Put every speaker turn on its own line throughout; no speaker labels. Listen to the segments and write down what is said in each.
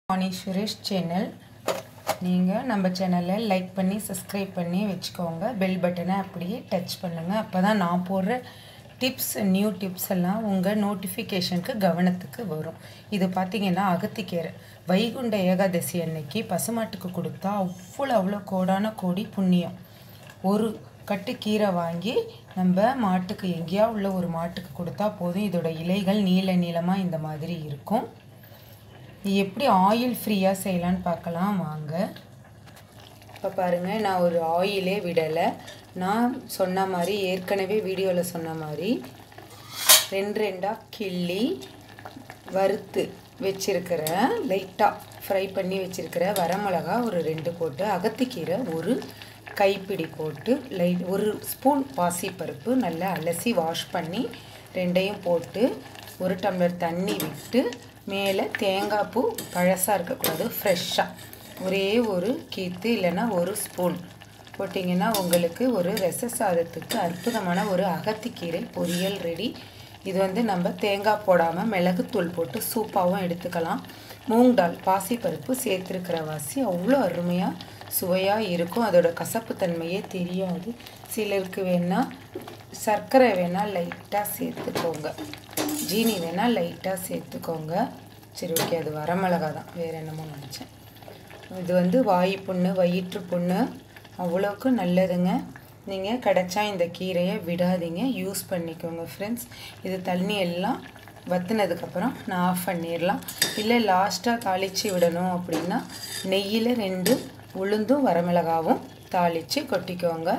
Vani Suresh channel நீங்கள் நம்ம சேனலை லைக் பண்ணி சப்ஸ்கிரைப் பண்ணி வச்சுக்கோங்க பெல் பட்டனை அப்படியே டச் பண்ணுங்கள் அப்போ தான் நான் போடுற டிப்ஸ் நியூ டிப்ஸ் எல்லாம் உங்கள் நோட்டிஃபிகேஷனுக்கு கவனத்துக்கு வரும் இது பார்த்தீங்கன்னா அகத்திக்கீரை வைகுண்ட ஏகாதசி அன்னைக்கு பசுமாட்டுக்கு கொடுத்தா அவ்வளோ அவ்வளோ கோடான கோடி புண்ணியம் ஒரு கட்டு கீரை வாங்கி நம்ம மாட்டுக்கு எங்கேயா உள்ள ஒரு மாட்டுக்கு கொடுத்தா போதும் இதோட இலைகள் நீல நீளமாக இந்த மாதிரி இருக்கும் இது எப்படி ஆயில் ஃப்ரீயாக செய்யலான்னு பார்க்கலாம் வாங்க இப்போ பாருங்கள் நான் ஒரு ஆயிலே விடலை நான் சொன்ன மாதிரி ஏற்கனவே வீடியோவில் சொன்ன மாதிரி ரெண்டு ரெண்டாக கிள்ளி வறுத்து வச்சிருக்கிற லைட்டாக ஃப்ரை பண்ணி வச்சிருக்கிற வரமிளகா ஒரு ரெண்டு போட்டு அகத்திக்கீரை ஒரு கைப்பிடி போட்டு லைட் ஒரு ஸ்பூன் பாசிப்பருப்பு நல்லா அலசி வாஷ் பண்ணி ரெண்டையும் போட்டு ஒரு டம்ளர் தண்ணி விட்டு மேலே தேங்காய் பூ பழசாக இருக்கக்கூடாது ஃப்ரெஷ்ஷாக ஒரே ஒரு கீத்து இல்லைன்னா ஒரு ஸ்பூன் போட்டிங்கன்னா உங்களுக்கு ஒரு ரச சாதத்துக்கு அற்புதமான ஒரு அகத்திக்கீரை பொரியல் ரெடி இது வந்து நம்ம தேங்காய் போடாமல் மிளகுத்தூள் போட்டு சூப்பாகவும் எடுத்துக்கலாம் மூங் தால் பாசிப்பருப்பு சேர்த்துருக்கிற வாசி அவ்வளோ அருமையாக சுவையாக இருக்கும் அதோட கசப்பு தன்மையே தெரியாது சிலருக்கு வேணால் சர்க்கரை வேணால் லைட்டாக சேர்த்துக்கோங்க ஜீனி வேணால் லைட்டாக சேர்த்துக்கோங்க சரி ஓகே அது வரமிளகா தான் வேறு என்னமோ நினச்சேன் இது வந்து வாய் புண்ணு வயிற்று புண்ணு அவ்வளோக்கு நல்லதுங்க நீங்கள் கிடச்சா இந்த கீரையை விடாதீங்க யூஸ் பண்ணிக்கோங்க ஃப்ரெண்ட்ஸ் இது தண்ணி எல்லாம் வத்துனதுக்கப்புறம் நான் ஆஃப் பண்ணிடலாம் இல்லை லாஸ்ட்டாக தாளித்து விடணும் அப்படின்னா நெய்யில் ரெண்டு உளுந்தும் வரமிளகாவும் தாளித்து கொட்டிக்கோங்க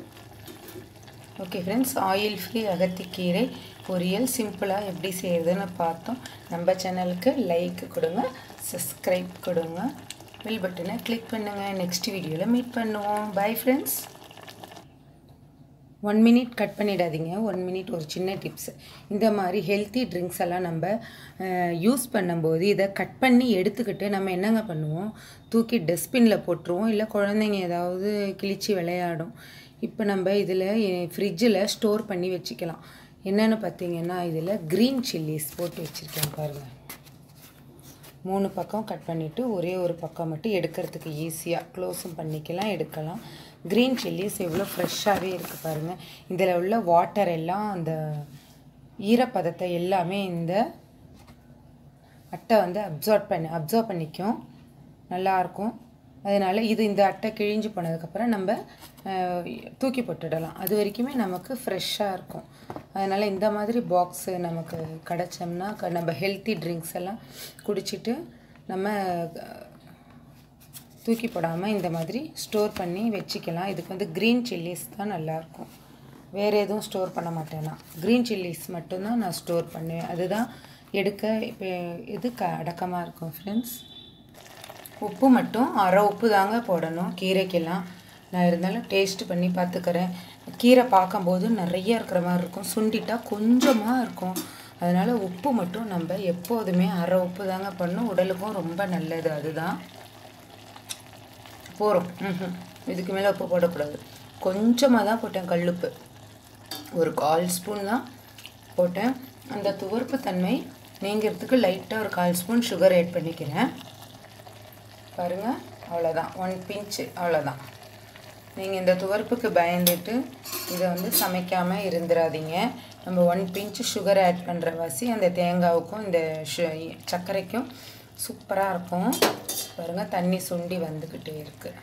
ஓகே ஃப்ரெண்ட்ஸ் ஆயில் ஃப்ரீ அகத்திக்கீரை பொரியல் சிம்பிளாக எப்படி செய்கிறதுன்னு பார்த்தோம் நம்ம சேனலுக்கு லைக் கொடுங்க சப்ஸ்கிரைப் கொடுங்க பெல் பட்டனை கிளிக் பண்ணுங்கள் நெக்ஸ்ட் வீடியோவில் மீட் பண்ணுவோம் bye friends one minute cut பண்ணிடாதீங்க ஒன் மினிட் ஒரு சின்ன டிப்ஸ் இந்த மாதிரி ஹெல்த்தி ட்ரிங்க்ஸ் எல்லாம் நம்ம யூஸ் பண்ணும்போது இதை கட் பண்ணி எடுத்துக்கிட்டு நம்ம என்னங்க பண்ணுவோம் தூக்கி டஸ்ட்பினில் போட்டுருவோம் இல்லை குழந்தைங்க ஏதாவது கிழிச்சு விளையாடும் இப்போ நம்ம இதில் ஃப்ரிட்ஜில் ஸ்டோர் பண்ணி வச்சுக்கலாம் என்னென்னு பார்த்தீங்கன்னா இதில் க்ரீன் சில்லிஸ் போட்டு வச்சுருக்கேன் பாருங்கள் மூணு பக்கம் கட் பண்ணிவிட்டு ஒரே ஒரு பக்கம் மட்டும் எடுக்கிறதுக்கு ஈஸியாக க்ளோஸும் பண்ணிக்கலாம் எடுக்கலாம் க்ரீன் சில்லிஸ் எவ்வளோ ஃப்ரெஷ்ஷாகவே இருக்குது பாருங்கள் இதில் உள்ள வாட்டர் எல்லாம் அந்த ஈரப்பதத்தை எல்லாமே இந்த அட்டை வந்து அப்சார்ப் பண்ணி அப்சார்ப் பண்ணிக்கும் நல்லாயிருக்கும் அதனால் இது இந்த அட்டை கிழிஞ்சு போனதுக்கப்புறம் நம்ம தூக்கி போட்டுடலாம் அது வரைக்குமே நமக்கு ஃப்ரெஷ்ஷாக இருக்கும் அதனால் இந்த மாதிரி பாக்ஸு நமக்கு கிடச்சோம்னா நம்ம ஹெல்த்தி ட்ரிங்க்ஸ் எல்லாம் குடிச்சிட்டு நம்ம தூக்கி போடாமல் இந்த மாதிரி ஸ்டோர் பண்ணி வச்சுக்கலாம் இதுக்கு வந்து க்ரீன் சில்லிஸ் தான் நல்லாயிருக்கும் வேறு எதுவும் ஸ்டோர் பண்ண மாட்டேன் நான் க்ரீன் சில்லிஸ் மட்டும்தான் நான் ஸ்டோர் பண்ணுவேன் அதுதான் எடுக்க இப்போ இது க அடக்கமாக இருக்கும் ஃப்ரெண்ட்ஸ் உப்பு மட்டும் அரை உப்பு தாங்க போடணும் கீரைக்கெல்லாம் நான் இருந்தாலும் டேஸ்ட்டு பண்ணி பார்த்துக்கிறேன் கீரை பார்க்கும்போது நிறைய இருக்கிற மாதிரி இருக்கும் சுண்டிட்டா கொஞ்சமாக இருக்கும் அதனால் உப்பு மட்டும் நம்ம எப்போதுமே அரை உப்பு தாங்க பண்ணும் உடலுக்கும் ரொம்ப நல்லது அதுதான் போகிறோம் இதுக்கு மேலே உப்பு போடக்கூடாது கொஞ்சமாக தான் போட்டேன் கல்லுப்பு ஒரு கால் ஸ்பூன் தான் போட்டேன் அந்த துவர்ப்பு தன்மை நீங்கிறதுக்கு லைட்டாக ஒரு கால் ஸ்பூன் சுகர் ஆட் பண்ணிக்கிறேன் பாருங்கள் அவ்வளோதான் ஒன் பிஞ்சு அவ்வளோதான் நீங்கள் இந்த துவர்ப்புக்கு பயந்துட்டு இதை வந்து சமைக்காமல் இருந்துடாதீங்க நம்ம ஒன் பிஞ்சு சுகர் ஆட் பண்ணுற வாசி அந்த தேங்காவுக்கும் இந்த சர்க்கரைக்கும் சூப்பராக இருக்கும் பாருங்கள் தண்ணி சுண்டி வந்துக்கிட்டே இருக்குது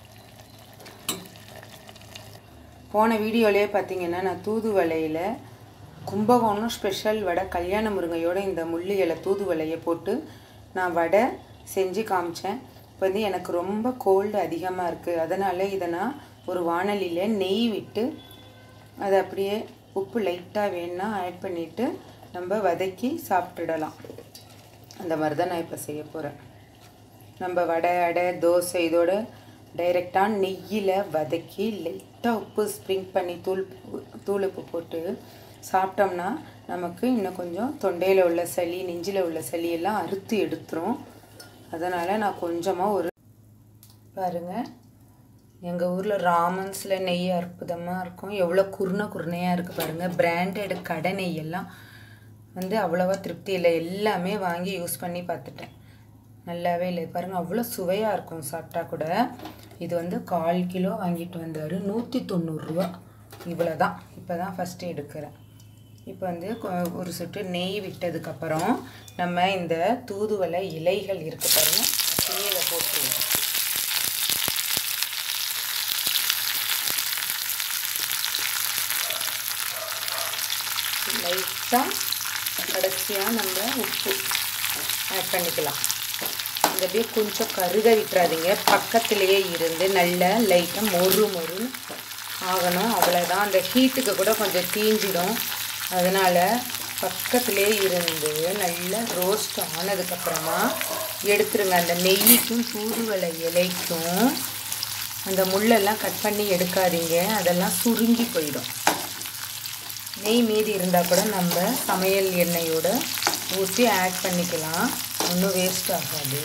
போன வீடியோலேயே பார்த்தீங்கன்னா நான் தூதுவளையில் கும்பகோணம் ஸ்பெஷல் வடை கல்யாண முருங்கையோட இந்த முள்ளி இலை தூதுவளையை போட்டு நான் வடை செஞ்சு காமிச்சேன் இப்போ வந்து எனக்கு ரொம்ப கோல்டு அதிகமாக இருக்குது அதனால் இதை நான் ஒரு வானலியில் நெய் விட்டு அதை அப்படியே உப்பு லைட்டாக வேணுன்னா ஆட் பண்ணிவிட்டு நம்ம வதக்கி சாப்பிட்டுடலாம் அந்த மாதிரி தான் நான் இப்போ செய்ய போகிறேன் நம்ம வடை அடை தோசை இதோட டைரெக்டாக நெய்யில் வதக்கி லைட்டாக உப்பு ஸ்ப்ரிங் பண்ணி தூள் தூள் உப்பு போட்டு சாப்பிட்டோம்னா நமக்கு இன்னும் கொஞ்சம் தொண்டையில் உள்ள சளி நெஞ்சில் உள்ள சளியெல்லாம் அறுத்து எடுத்துரும் அதனால் நான் கொஞ்சமாக ஒரு பாருங்கள் எங்கள் ஊரில் ராமன்ஸில் நெய் அற்புதமாக இருக்கும் எவ்வளோ குருணை குருணையாக இருக்குது பாருங்கள் பிராண்டட் கடை நெய் எல்லாம் வந்து அவ்வளோவா திருப்தி இல்லை எல்லாமே வாங்கி யூஸ் பண்ணி பார்த்துட்டேன் நல்லாவே இல்லை பாருங்கள் அவ்வளோ சுவையாக இருக்கும் சாப்பிட்டா கூட இது வந்து கால் கிலோ வாங்கிட்டு வந்தார் நூற்றி தொண்ணூறுரூவா இவ்வளோ தான் இப்போ தான் ஃபஸ்ட்டு எடுக்கிறேன் இப்போ வந்து கொ- ஒரு சொட்டு நெய் விட்டதுக்கப்புறம் நம்ம இந்த தூதுவளை இலைகள் இருக்கு பாருங்க அப்படியே இதை போட்டுருவோம் லைட்டாக கடைசியாக நம்ம உப்பு ஆட் பண்ணிக்கலாம் இது அப்படியே கொஞ்சம் கருக விட்டுறாதீங்க பக்கத்துலேயே இருந்து நல்லா லைட்டாக மொறு மொறுன்னு ஆகணும் அவ்வளோதான் அந்த ஹீட்டுக்கு கூட கொஞ்சம் தீஞ்சிடும் அதனால் பக்கத்துலேயே இருந்து நல்லா ரோஸ்ட் ஆனதுக்கப்புறமா எடுத்துருங்க அந்த நெய்யிக்கும் தூதுவளை இலைக்கும் அந்த முள்ளெல்லாம் கட் பண்ணி எடுக்காதீங்க அதெல்லாம் சுருங்கி போயிடும் நெய் மீதி இருந்தால் கூட நம்ம சமையல் எண்ணெயோட ஊற்றி ஆட் பண்ணிக்கலாம் ஒன்றும் வேஸ்ட் ஆகாது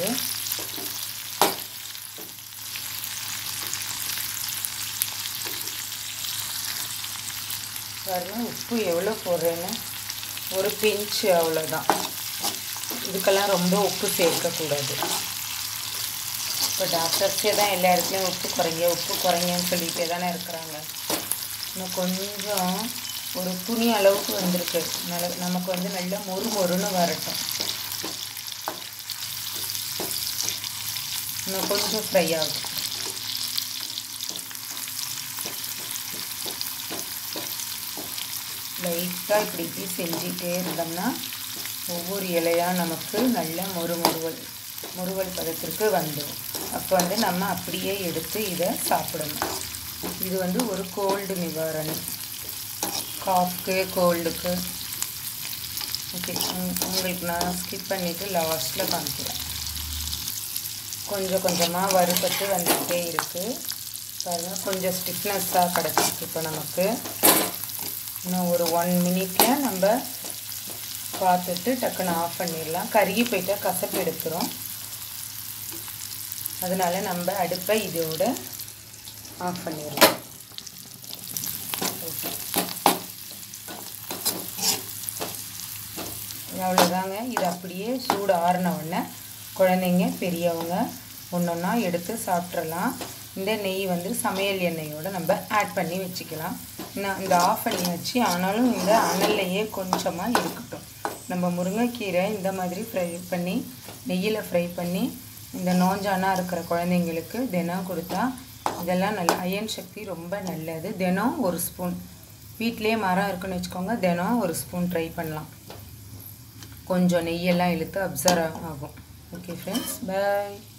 பாருங்க உப்பு எவ்வளோ போடுறேன்னு ஒரு பிஞ்சு அவ்வளோதான் இதுக்கெல்லாம் ரொம்ப உப்பு சேர்க்கக்கூடாது இப்போ டாக்டர்ஸே தான் எல்லா இடத்துலையும் உப்பு குறைங்க உப்பு குறைங்கன்னு சொல்லிகிட்டே தானே இருக்கிறாங்க இன்னும் கொஞ்சம் ஒரு துணி அளவுக்கு வந்திருக்கு நல்ல நமக்கு வந்து நல்லா மொறு மொறுன்னு வரட்டும் இன்னும் கொஞ்சம் ஃப்ரை ஆகும் லைட்டாக இப்படி இப்படி செஞ்சிட்டே இருந்தோம்னா ஒவ்வொரு இலையாக நமக்கு நல்ல மொறு மொறுவல் முறுவல் பதத்திற்கு வந்துடும் அப்போ வந்து நம்ம அப்படியே எடுத்து இதை சாப்பிடணும் இது வந்து ஒரு கோல்டு நிவாரணி காஃப்க்கு கோல்டுக்கு ஓகே உங்களுக்கு நான் ஸ்கிப் பண்ணிவிட்டு லாஸ்ட்டில் காமிக்கிறேன் கொஞ்சம் கொஞ்சமாக வறுபட்டு வந்துக்கிட்டே இருக்குது பாருங்கள் கொஞ்சம் ஸ்டிஃப்னஸ்ஸாக கிடச்சிருக்கு இப்போ நமக்கு இன்னும் ஒரு ஒன் மினிட்ல நம்ம பார்த்துட்டு டக்குன்னு ஆஃப் பண்ணிடலாம் கருகி போயிட்டா கசப்பு எடுத்துரும் அதனால நம்ம அடுப்பை இதோட ஆஃப் பண்ணிடலாம் ஓகே அவ்வளோதாங்க இது அப்படியே சூடு ஆறின உடனே குழந்தைங்க பெரியவங்க ஒன்று ஒன்றா எடுத்து சாப்பிட்றலாம் இந்த நெய் வந்து சமையல் எண்ணெயோடு நம்ம ஆட் பண்ணி வச்சுக்கலாம் நான் இந்த ஆஃப் பண்ணி வச்சு ஆனாலும் இந்த அனல்லையே கொஞ்சமாக இருக்கட்டும் நம்ம முருங்கைக்கீரை இந்த மாதிரி ஃப்ரை பண்ணி நெய்யில் ஃப்ரை பண்ணி இந்த நோஞ்சானா இருக்கிற குழந்தைங்களுக்கு தினம் கொடுத்தா இதெல்லாம் நல்ல அயன் சக்தி ரொம்ப நல்லது தினம் ஒரு ஸ்பூன் வீட்டிலேயே மரம் இருக்குன்னு வச்சுக்கோங்க தினம் ஒரு ஸ்பூன் ட்ரை பண்ணலாம் கொஞ்சம் நெய்யெல்லாம் இழுத்து அப்சர்வ் ஆகும் ஓகே ஃப்ரெண்ட்ஸ் பை